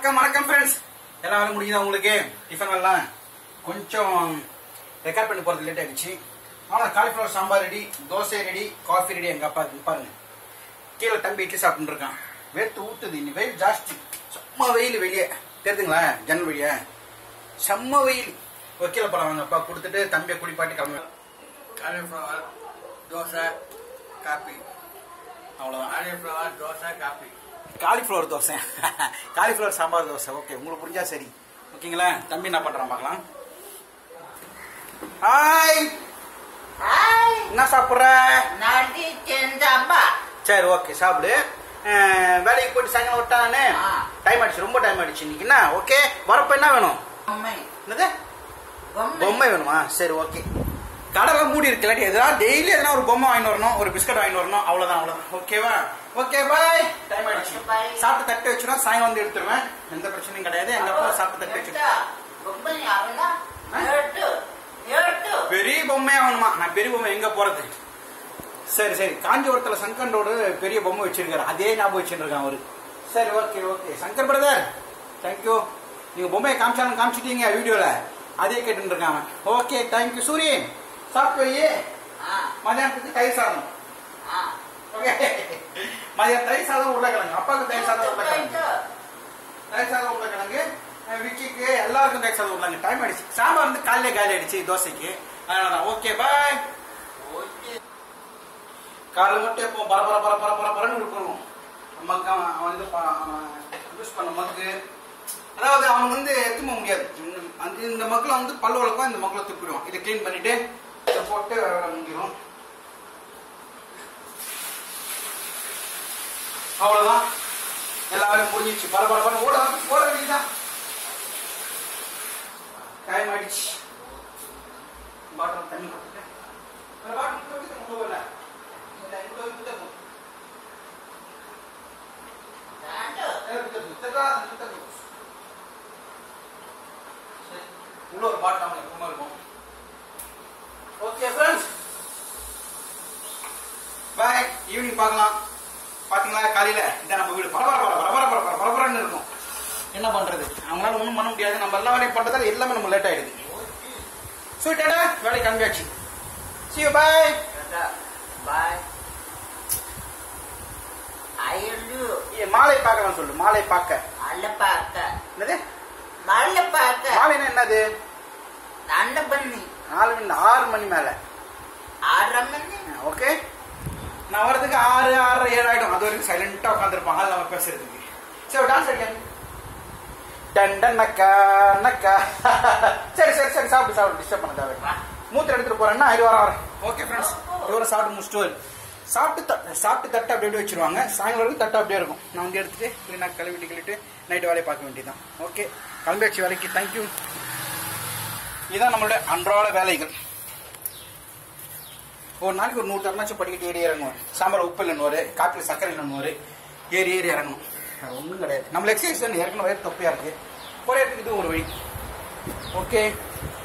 வணக்கம் வணக்கம் ஃப்ரெண்ட்ஸ் எல்லா வேலையும் முடியுதா உங்களுக்கு டிஃபன் எல்லாம் கொஞ்சம் ரெக்கார்ட் பண்ணி போகிறது லேட் ஆயிடுச்சு ஆனால் cauliflower sambar ready dosa ready coffee ready எங்கள் அப்பா பாருங்க கீழே தம்பி இட்லி சாப்பிட்டு இருக்கான் வேர்த்து ஊத்துது இன்னி வெயில் ஜாஸ்தி செம்ம வெயில் வெளியே தெரியுதுங்களா ஜன்னல் வெளியே செம்ம வெயில் ஒரு கீழே போகிறாங்க அவங்க அப்பா கொடுத்துட்டு தம்பியை குடிப்பாட்டி கிளம்பு காலிஃப்ளவர் தோசை காப்பி அவ்வளோதான் காலிஃப்ளவர் தோசை காப்பி cauliflower dosa cauliflower sambar dosa okay உங்களுக்கு புரிஞ்சா சரி ஓகேங்களா தம்பி என்ன பண்றான் பார்க்கலாம் ஹாய் ஹாய் என்ன சாப்பிட்ற நாட்டி செந்தாம்பா சரி ஓகே சாப்பிடு அஹ், வேலைக்கு போயிட்டு சாயங்காலம் விட்டானே ஆ. டைம் ஆயிடுச்சு ரொம்ப டைம் ஆயிடுச்சு இன்னைக்கு என்ன ஓகே வரப்ப என்ன வேணும் பொம்மை என்னது பொம்மை பொம்மை வேணுமா சரி ஓகே கடைலாம் மூடி இருக்கு இல்லாட்டி எதாவது டெய்லி எதனா ஒரு பொம்மை வாங்கி வரணும் ஒரு பிஸ்கட் வாங்கி வரணும் அவ்வளவுதான் அவ்வளவுதான் ஓகேவா ஓகே பாய் டைம் ஆயிடுச்சு Okay, bye. சாப்பிட்டு தட்டு வச்சுனா சாயங்காலம் வந்து எடுத்துருவேன் எந்த பிரச்சனையும் கிடையாது எங்க அப்பா சாப்பிட்டு தட்டு வச்சு எடுத்தா, பொம்மை அவனா எடுத்து எடுத்து பெரிய பொம்மையா வேணுமா நான் பெரிய பொம்மை எங்க போறது சரி சரி காஞ்சிபுரத்துல சங்கரோடு பெரிய பொம்மை வச்சிருக்காரு அதே ஞாபகம் வச்சிருக்கான் அவரு சரி okay okay Shankar brother thank you நீங்க பொம்மையை காமிச்சாலும் காமிச்சிட்டீங்க வீடியோல அதே கேட்டு இருக்கான் ஓகே தேங்க்யூ சூரியன் சாப்பிட்டு வையே ஆ மதியானத்துக்கு தயிர் சாதம் ஆ ஓகே மதியம் தயிர் சாதம் உருளைக்கிழங்கு அப்பாவுக்கு தயிர் சாதம் உருளைக்கிழங்கு தயிர் சாதம் உருளைக்கிழங்கு அஹ் விக்கிக்கு எல்லாருக்கும் தயிர் சாதம் உருளைங்க டைம் ஆயிடுச்சு சாம்பார் வந்து காலையிலே காலி ஆயிடுச்சு தோசைக்கு அதனால ஓகே பாய் ஓகே காலை மட்டும் எப்போ பர பர பர பர பர பரன்னு இருக்கணும் மக்கு அவன் அவன் வந்து யூஸ் பண்ண மக்கு அதாவது அவன் வந்து எடுத்துக்க முடியாது இந்த- அந்த இந்த மக்கில் வந்து பல்லு வளர்க்கும் இந்த மக்கில் துப்பிடுவான் இதை க்ளீன் பண்ணிட்டு இதை போட்டு வேற வேலை முடிஞ்சிடும் அவ்வளவுதான் எல்லா வேலையும் முடிஞ்சிச்சு பர பர பர ஓட ஓட வேண்டியதுதான் டைம் ஆயிடுச்சு பாட்டில் தண்ணி கொடுத்துட்டு அந்த பாட்டில் கொடுத்து கொண்டு வரல இந்த இவ்வளோ விட்டு போ. தாண்டு ஏ, விட்டு போ. விட்டுட்டா, விட்டு போ. சரி. உள்ள ஒரு பாட்டில் அவங்க எப்பவுமே இருக்கும் ஓகே ஃப்ரெண்ட்ஸ் பாய் ஈவினிங் பார்க்கலாம் பாத்தீங்களா காலையில இதான் நம்ம வீடு பரபர பரபர பரபர பரபர பரபரன்னு இருக்கும் என்ன பண்றது அவங்களால ஒன்றும் பண்ண முடியாது நம்ம எல்லா வேலையும் பண்றதால எல்லாமே நம்ம லேட் ஆயிடுது ஸ்வீட்டடா வேலைக்கு கிளம்பியாச்சு see you bye பாய் ஐயோ ஏ, மாலை பார்க்கலாம் சொல்லு மாலை பார்க்க நல்ல பார்க்க என்னது நல்ல பார்க்க மாலைன்னா என்னது நல்ல பண்ணி நாலு மணி ஆறு மணி மேல ஆறரை மணி ஓகே நான் வரதுக்கு ஆறு ஆறு ஏழு ஆயிடும் அது வரைக்கும் சைலண்டா உட்காந்துருப்பான் ஆள் நம்ம பேசுறதுக்கு சரி டான்ஸ் அடிக்க டன் டன் நக்கா நக்கா சரி சரி சரி சாப்பிட்டு சாப்பிட்டு டிஸ்டர்ப் பண்ண தேவை மூத்திர எடுத்துட்டு போறேன்னா இது வர வரேன் ஓகே ஃப்ரெண்ட்ஸ் இவரை சாப்பிட்டு முடிச்சுட்டு வரு. சாப்பிட்டு த- சாப்பிட்டு தட்டை அப்படியே அப்படியே வச்சிருவாங்க சாயங்காலம் வரைக்கும் தட்டை அப்படியே இருக்கும் நான் வந்து எடுத்துட்டு கிளீனாக கழுவிட்டு கிளிட்டு நைட்டு வேலையை பார்க்க வேண்டியதுதான் ஓகே கிளம்பியாச்சு வேலைக்கு தேங்க்யூ இதுதான் நம்மளுடைய அன்றாட வேலைகள் ஒரு நாளைக்கு ஒரு நூறு தரமாச்சும் படிக்கிட்டு ஏறி இறங்குவேன் சாம்பார் உப்பு இல்லைன்னு காப்பில் சர்க்கரை இல்லைன்னு ஏறி ஏறி இறங்கணும் அது ஒன்றும் கிடையாது நம்மள எக்ஸசைஸ் ஏற்கனவே வயிறு தொப்பையாக இருக்கு குறையறதுக்கு இது ஒரு வழி ஓகே